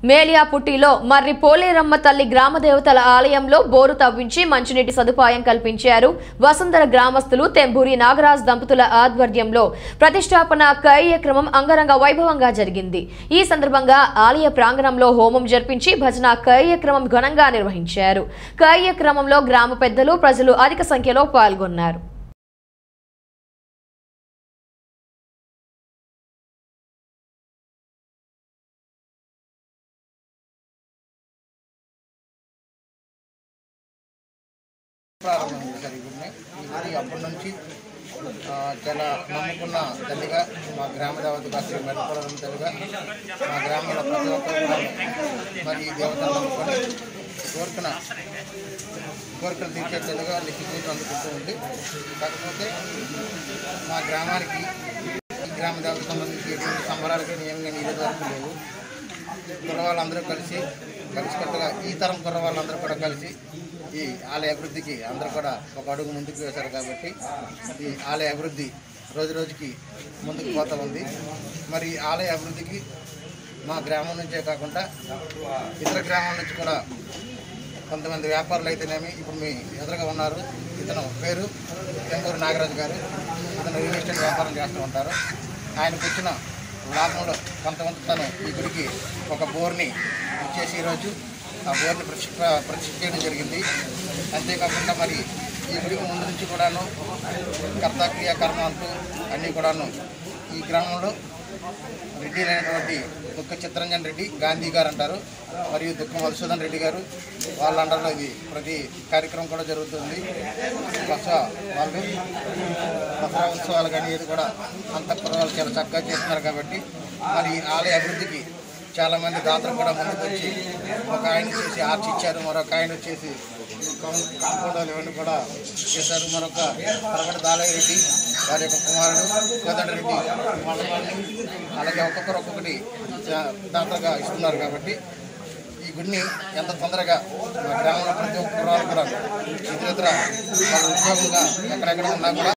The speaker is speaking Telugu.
మేలియాపుట్టిలో మర్రి పోలేరమ్మ తల్లి గ్రామ దేవతల ఆలయంలో బోరు తవ్వించి మంచినీటి సదుపాయం కల్పించారు వసుంధర గ్రామస్తులు తెంబూరి నాగరాజ్ దంపతుల ఆధ్వర్యంలో ప్రతిష్టాపన కార్యక్రమం అంగరంగ వైభవంగా జరిగింది ఈ సందర్భంగా ఆలయ ప్రాంగణంలో హోమం జరిపించి భజన కార్యక్రమం ఘనంగా నిర్వహించారు కార్యక్రమంలో గ్రామ పెద్దలు ప్రజలు అధిక సంఖ్యలో పాల్గొన్నారు ప్రారంభం చేశారు ఈ గుడిని ఈ గుడి అప్పటి నుంచి ఆ, చాలా నమ్ముకున్న తల్లిగా మా గ్రామ దేవతగా శ్రీ మెడపడం తల్లిగా మా గ్రామంలో ప్రతి ఒక్కరు కూడా మరి ఈ దేవతను నమ్ముకొని కోరుకున్న కోరికలు తీర్చే తల్లిగా లిఖి పూజ అందుకుంటూ ఉంది కాకపోతే మా గ్రామానికి ఈ గ్రామ దేవతకు సంబంధించి ఎటువంటి సంబరాలకి నియమంగా నీరు వరకు లేవు కుర్రవాళ్ళందరూ కలిసి కలిసికట్టుగా ఈ తరం కుర్రవాళ్ళందరూ కూడా కలిసి ఈ ఆలయ అభివృద్ధికి అందరూ కూడా ఒక అడుగు ముందుకు వేశారు కాబట్టి ఈ ఆలయ అభివృద్ధి రోజు రోజుకి ముందుకు పోతూ ఉంది మరి ఈ ఆలయ అభివృద్ధికి మా గ్రామం నుంచే కాకుండా ఇతర గ్రామాల నుంచి కూడా కొంతమంది వ్యాపారులు అయితేనేమి ఇప్పుడు మీ ఎదురుగా ఉన్నారు ఇతను పేరు తెంగూరు నాగరాజు గారు ఇతను రియల్ ఎస్టేట్ వ్యాపారం చేస్తూ ఉంటారు ఆయనకు వచ్చిన లాభంలో కొంతమంది తను ఈ గుడికి ఒక బోర్ని ఇచ్చేసి ఈరోజు ఆ బోర్ని ప్రతిష్ఠ ప్రతిష్ఠ చేయడం జరిగింది అంతేకాకుండా మరి ఈ గుడికి ముందు నుంచి కూడాను కర్తక్రియ కర్మ అంటూ అన్నీ కూడాను ఈ గ్రామంలో రెడ్డి అయినటువంటి దుఃఖ చిత్తరంజన్ రెడ్డి గాంధీ గారు అంటారు మరియు దుఃఖ మధుసూదన్ రెడ్డి గారు వాళ్ళ అండర్లో ఇది ప్రతి కార్యక్రమం కూడా జరుగుతుంది బస వాళ్ళు దసరా ఉత్సవాలు కానీ ఇది కూడా అంత కుర్రవాళ్ళు చాలా చక్కగా చేస్తున్నారు కాబట్టి మరి ఈ ఆలయ అభివృద్ధికి చాలామంది దాతలు కూడా ముందుకు వచ్చి ఒక ఆయన వచ్చేసి ఆర్చ్ ఇచ్చారు మరొక ఆయన వచ్చేసి కాంపౌండర్లు ఇవన్నీ కూడా చేశారు మరొక తరగతి దాలయ్య రెడ్డి వారి యొక్క కుమారుడు కోదండ రెడ్డి వాళ్ళ వాళ్ళని అలాగే ఒక్కొక్కరు ఒక్కొక్కటి చా- దాతలుగా ఇస్తున్నారు కాబట్టి ఈ గుడిని ఎంత తొందరగా మా గ్రామంలో ప్రతి ఒక్క కుర్రాలు కూడా ఇతర ఇతర వాళ్ళ ఉద్యోగులుగా ఎక్కడెక్కడ ఉన్నా కూడా